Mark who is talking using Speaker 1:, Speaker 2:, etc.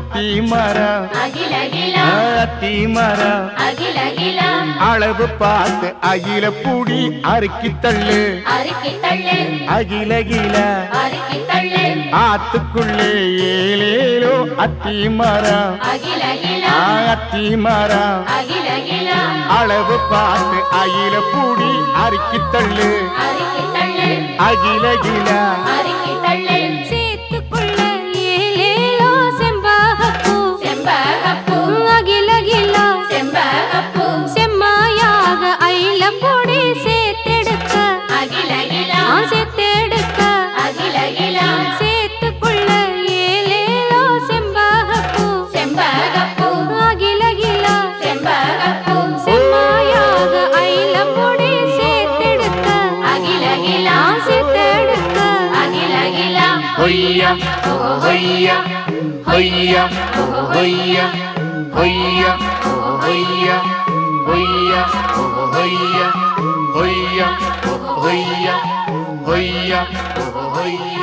Speaker 1: அத்தி மரம்
Speaker 2: அகிலகில
Speaker 1: அத்தி மரம்
Speaker 2: அகிலகில
Speaker 1: அளவு பார்த்து அகில பூடி அறுக்கி தள்ளு
Speaker 2: அறுக்கி தள்ளு
Speaker 1: அகிலகில
Speaker 2: அறுக்கி தள்ளு
Speaker 1: ஆத்துக்குள்ளே ஏலேலோ அத்தி மரம்
Speaker 2: அகிலகில
Speaker 1: ஆ, அத்தி மரம்
Speaker 2: அகிலகில
Speaker 1: அளவு பார்த்து அகில பூடி அறுக்கி தள்ளு
Speaker 2: அறுக்கி தள்ளு
Speaker 1: அகிலகில
Speaker 2: அறுக்கி தள்ளு
Speaker 3: சேத்துக்குள்ள ஏலேலோ செம்பாகப்பூ
Speaker 2: செம்பகப்பூ
Speaker 3: அகிலகிலா
Speaker 2: செம்பகப்பூ
Speaker 3: செம்மாயாக ஐலம் பொடி சேர்த்தெடுக்க
Speaker 2: அகிலகில
Speaker 3: ஆ சேர்த்தெடுக்க
Speaker 2: அகிலகில
Speaker 3: சேத்துக்குள்ள ஏலேலோ செம்பாகப்பூ
Speaker 2: செம்பகப்பூ
Speaker 3: அகிலகிலா
Speaker 2: செம்பகப்பூ
Speaker 3: செம்மாயாக ஐலம் பொடி சேர்த்தெடுக்க
Speaker 2: அகிலகில
Speaker 3: ஆ சேர்த்தெடுக்க
Speaker 2: அகிலகில
Speaker 1: ஹொய்யா ஹொய்யா ஹொய்யா ஹொய்யா ஹொய்யா ஹொய்யா ஹொய்யா ஹொய்யா ஹொய்யா ஹொய்யா ஹொய்யா ஹொய்யா